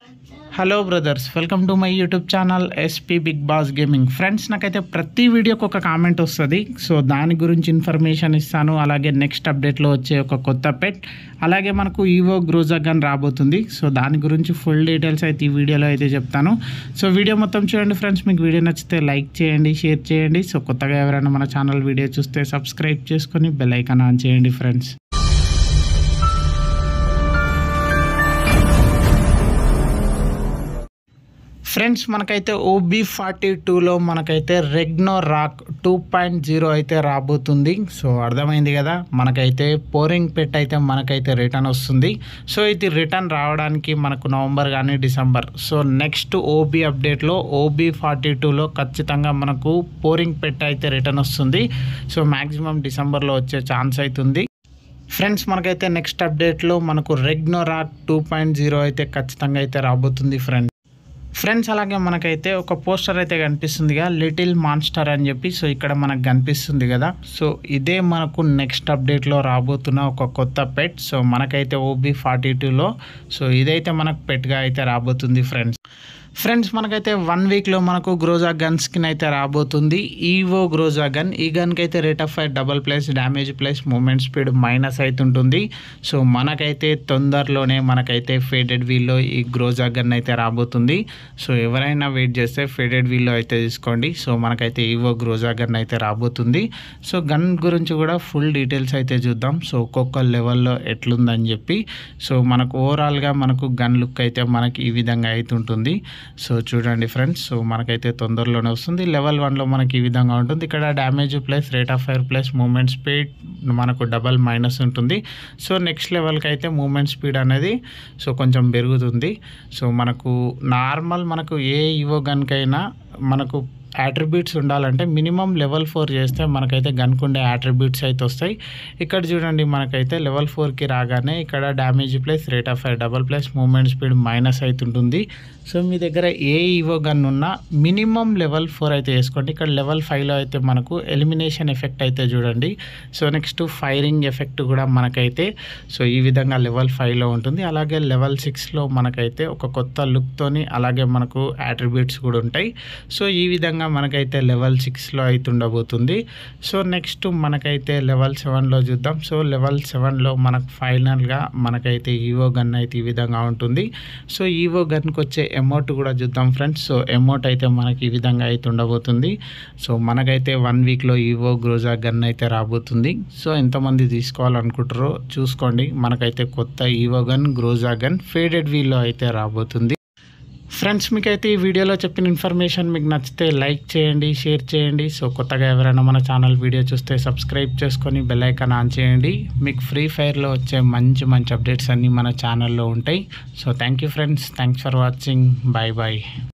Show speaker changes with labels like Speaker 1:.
Speaker 1: hello brothers welcome to my YouTube channel SP big boss gaming friends నాకైతే ప్రతి వీడియోకి ఒక కామెంట్ వస్తుంది సో దాని గురించి ఇన్ఫర్మేషన్ ఇస్తాను అలాగే నెక్స్ట్ అప్డేట్లో వచ్చే ఒక కొత్త పెట్ అలాగే మనకు ఈవో గ్రోజా గన్ రాబోతుంది సో దాని గురించి ఫుల్ డీటెయిల్స్ అయితే ఈ వీడియోలో అయితే చెప్తాను సో వీడియో మొత్తం చూడండి ఫ్రెండ్స్ మీకు వీడియో నచ్చితే లైక్ చేయండి షేర్ చేయండి సో కొత్తగా ఎవరైనా మన ఛానల్ వీడియో చూస్తే సబ్స్క్రైబ్ చేసుకొని బెల్ ఐకాన్ ఆన్ చేయండి ఫ్రెండ్స్ ఫ్రెండ్స్ మనకైతే ఓబీ ఫార్టీ టూలో మనకైతే regno rock two point zero అయితే రాబోతుంది సో అర్థమైంది కదా మనకైతే పోరింగ్ పెట్ అయితే మనకైతే రిటర్న్ వస్తుంది సో ఇది రిటర్న్ రావడానికి మనకు నవంబర్ కానీ డిసెంబర్ సో నెక్స్ట్ ఓబీ అప్డేట్లో ఓబీ ఫార్టీ టూలో ఖచ్చితంగా మనకు పోరింగ్ పెట్ అయితే రిటర్న్ వస్తుంది సో మ్యాక్సిమం డిసెంబర్లో వచ్చే ఛాన్స్ అవుతుంది ఫ్రెండ్స్ మనకైతే నెక్స్ట్ అప్డేట్లో మనకు regno rock two point zero అయితే ఖచ్చితంగా అయితే రాబోతుంది ఫ్రెండ్స్ ఫ్రెండ్స్ అలాగే మనకైతే ఒక పోస్టర్ అయితే కనిపిస్తుందిగా లిటిల్ మాన్స్టర్ అని చెప్పి సో ఇక్కడ మనకు కనిపిస్తుంది కదా సో ఇదే మనకు నెక్స్ట్ అప్డేట్లో రాబోతున్న ఒక కొత్త పెట్ సో మనకైతే ఓబీ ఫార్టీ టూలో సో ఇదైతే మనకు పెట్గా అయితే రాబోతుంది ఫ్రెండ్స్ ఫ్రెండ్స్ మనకైతే వన్ వీక్లో మనకు గ్రోజా గన్ స్కిన్ అయితే రాబోతుంది ఈవో గ్రోజా గన్ ఈ గన్కి అయితే rate of fire double plus damage plus movement speed minus అవుతుంటుంది సో మనకైతే తొందరలోనే మనకైతే ఫేడెడ్ వీల్లో ఈ గ్రోజా గన్ అయితే రాబోతుంది సో ఎవరైనా వెయిట్ చేస్తే ఫేడెడ్ వీల్లో అయితే తీసుకోండి సో మనకైతే ఈవో గ్రోజా గన్ అయితే రాబోతుంది సో గన్ గురించి కూడా ఫుల్ డీటెయిల్స్ అయితే చూద్దాం సో ఒక్కొక్క లెవెల్లో ఎట్లుందని చెప్పి సో మనకు ఓవరాల్గా మనకు గన్ లుక్ అయితే మనకి ఈ విధంగా అయితే ఉంటుంది సో చూడండి ఫ్రెండ్స్ సో మనకైతే తొందరలోనే వస్తుంది లెవెల్ వన్లో మనకి ఈ విధంగా ఉంటుంది ఇక్కడ damage plus rate of fire plus movement speed మనకు డబల్ మైనస్ ఉంటుంది సో నెక్స్ట్ లెవెల్కి అయితే మూమెంట్ స్పీడ్ అనేది సో కొంచెం పెరుగుతుంది సో మనకు నార్మల్ మనకు ఏ ఇవో గన్కైనా మనకు యాట్రిబ్యూట్స్ ఉండాలంటే మినిమం లెవెల్ ఫోర్ చేస్తే మనకైతే గన్కుండే యాట్రిబ్యూట్స్ అయితే వస్తాయి ఇక్కడ చూడండి మనకైతే లెవెల్ ఫోర్కి రాగానే ఇక్కడ damage plus rate of fire double plus movement speed minus అవుతుంటుంది సో మీ దగ్గర ఏ ఈవో గన్ ఉన్నా మినిమం లెవెల్ ఫోర్ అయితే వేసుకోండి ఇక్కడ లెవెల్ ఫైవ్లో అయితే మనకు ఎలిమినేషన్ ఎఫెక్ట్ అయితే చూడండి సో నెక్స్ట్ ఫైరింగ్ ఎఫెక్ట్ కూడా మనకైతే సో ఈ విధంగా లెవెల్ ఫైవ్లో ఉంటుంది అలాగే లెవెల్ సిక్స్లో మనకైతే ఒక కొత్త లుక్తోని అలాగే మనకు యాట్రిబ్యూట్స్ కూడా ఉంటాయి సో ఈ విధంగా మనకైతే లెవెల్ సిక్స్లో అయితే ఉండబోతుంది సో నెక్స్ట్ మనకైతే లెవెల్ సెవెన్లో చూద్దాం సో లెవెల్ సెవెన్లో మనకు ఫైనల్గా మనకైతే ఈవో గన్ అయితే ఈ విధంగా ఉంటుంది సో ఈవో గన్కి వచ్చే ఎమౌంట్ కూడా చూద్దాం ఫ్రెండ్స్ సో ఎమౌంట్ అయితే మనకి ఈ విధంగా అయితే ఉండబోతుంది సో మనకైతే వన్ వీక్లో ఈవో గ్రోజా గన్ అయితే రాబోతుంది సో ఎంతమంది తీసుకోవాలనుకుంటారో చూసుకోండి మనకైతే కొత్త evo gun Groza gun faded వీల్లో అయితే రాబోతుంది ఫ్రెండ్స్ మీకైతే ఈ వీడియోలో చెప్పిన ఇన్ఫర్మేషన్ మీకు నచ్చితే లైక్ చేయండి షేర్ చేయండి సో కొత్తగా ఎవరైనా మన ఛానల్ వీడియో చూస్తే సబ్స్క్రైబ్ చేసుకొని బెల్ ఐకాన్ ఆన్ చేయండి మీకు ఫ్రీ ఫైర్లో వచ్చే మంచి మంచి అప్డేట్స్ అన్నీ మన ఛానల్లో ఉంటాయి so thank you friends thanks for watching bye bye